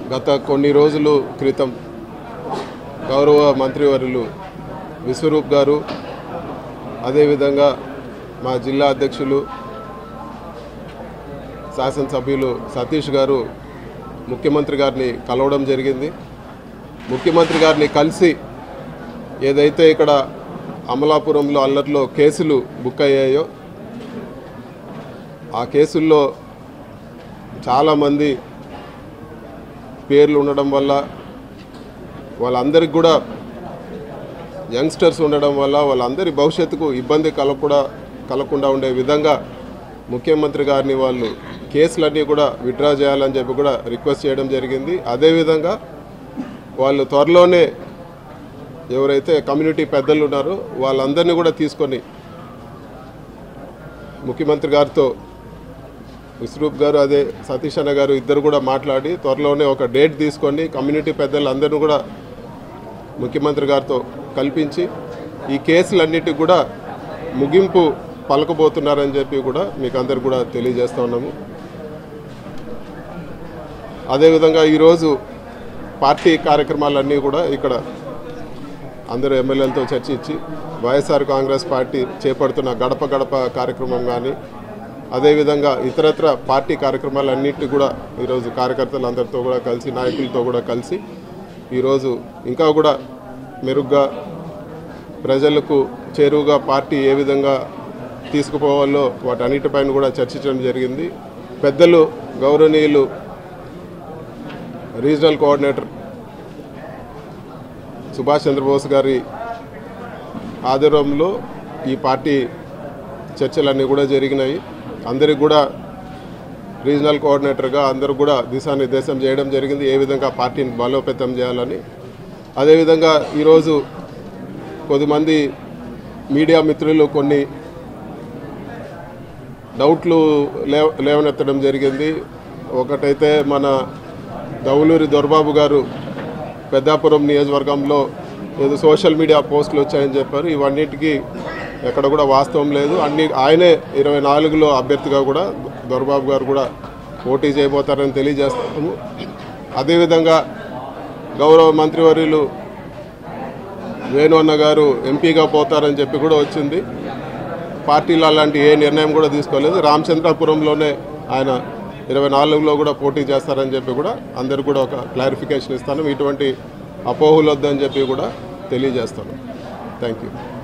గత కొన్ని రోజులు క్రితం గౌరవ మంత్రివర్యులు విశ్వరూప్ గారు అదేవిధంగా మా జిల్లా అధ్యక్షులు శాసనసభ్యులు సతీష్ గారు ముఖ్యమంత్రి గారిని కలవడం జరిగింది ముఖ్యమంత్రి గారిని కలిసి ఏదైతే ఇక్కడ అమలాపురంలో అల్లర్లో కేసులు బుక్ అయ్యాయో ఆ కేసుల్లో చాలామంది పేర్లు ఉండడం వల్ల వాళ్ళందరికీ కూడా యంగ్స్టర్స్ ఉండడం వల్ల వాళ్ళందరి భవిష్యత్తుకు ఇబ్బంది కలగకుండా కలగకుండా ఉండే విధంగా ముఖ్యమంత్రి గారిని వాళ్ళు కేసులన్నీ కూడా విత్డ్రా చేయాలని చెప్పి కూడా రిక్వెస్ట్ చేయడం జరిగింది అదేవిధంగా వాళ్ళు త్వరలోనే ఎవరైతే కమ్యూనిటీ పెద్దలు ఉన్నారో వాళ్ళందరినీ కూడా తీసుకొని ముఖ్యమంత్రి గారితో విశ్రూప్ గారు అదే సతీష్ అన్న గారు ఇద్దరు కూడా మాట్లాడి త్వరలోనే ఒక డేట్ తీసుకొని కమ్యూనిటీ పెద్దలందరినీ కూడా ముఖ్యమంత్రి గారితో కల్పించి ఈ కేసులన్నిటికి కూడా ముగింపు పలకబోతున్నారని చెప్పి కూడా మీకు అందరు కూడా తెలియజేస్తా ఉన్నాము అదేవిధంగా ఈరోజు పార్టీ కార్యక్రమాలన్నీ కూడా ఇక్కడ అందరూ ఎమ్మెల్యేలతో చర్చించి వైఎస్ఆర్ కాంగ్రెస్ పార్టీ చేపడుతున్న గడప గడప కార్యక్రమం కానీ అదేవిధంగా ఇతరత్ర పార్టీ కార్యక్రమాలన్నింటి కూడా ఈరోజు కార్యకర్తలందరితో కూడా కలిసి నాయకులతో కూడా కలిసి ఈరోజు ఇంకా కూడా మెరుగ్గా ప్రజలకు చేరువుగా పార్టీ ఏ విధంగా తీసుకుపోవాలో వాటన్నిటిపైన కూడా చర్చించడం జరిగింది పెద్దలు గౌరవనీయులు రీజనల్ కోఆర్డినేటర్ సుభాష్ చంద్రబోస్ గారి ఆధ్వర్యంలో ఈ పార్టీ చర్చలన్నీ కూడా జరిగినాయి అందరికి కూడా రీజనల్ కోఆర్డినేటర్గా అందరూ కూడా దిశానిర్దేశం చేయడం జరిగింది ఏ విధంగా పార్టీని బలోపేతం చేయాలని అదేవిధంగా ఈరోజు కొద్దిమంది మీడియా మిత్రులు కొన్ని డౌట్లు లేవ లేవనెత్తడం జరిగింది ఒకటైతే మన దౌలూరి దొరబాబు గారు పెద్దాపురం నియోజకవర్గంలో ఏదో సోషల్ మీడియా పోస్టులు వచ్చాయని చెప్పారు ఇవన్నిటికీ ఎక్కడ కూడా వాస్తవం లేదు అన్ని ఆయనే ఇరవై నాలుగులో అభ్యర్థిగా కూడా దొరబాబు గారు కూడా పోటీ చేయబోతారని తెలియజేస్తాము అదేవిధంగా గౌరవ మంత్రివర్యులు వేణు అన్న గారు ఎంపీగా పోతారని చెప్పి కూడా వచ్చింది పార్టీలు అలాంటి ఏ నిర్ణయం కూడా తీసుకోలేదు రామచంద్రాపురంలోనే ఆయన ఇరవై నాలుగులో కూడా పోటీ చేస్తారని చెప్పి కూడా అందరు కూడా ఒక క్లారిఫికేషన్ ఇస్తాను ఇటువంటి అపోహలు వద్దని చెప్పి కూడా తెలియజేస్తాను థ్యాంక్ యూ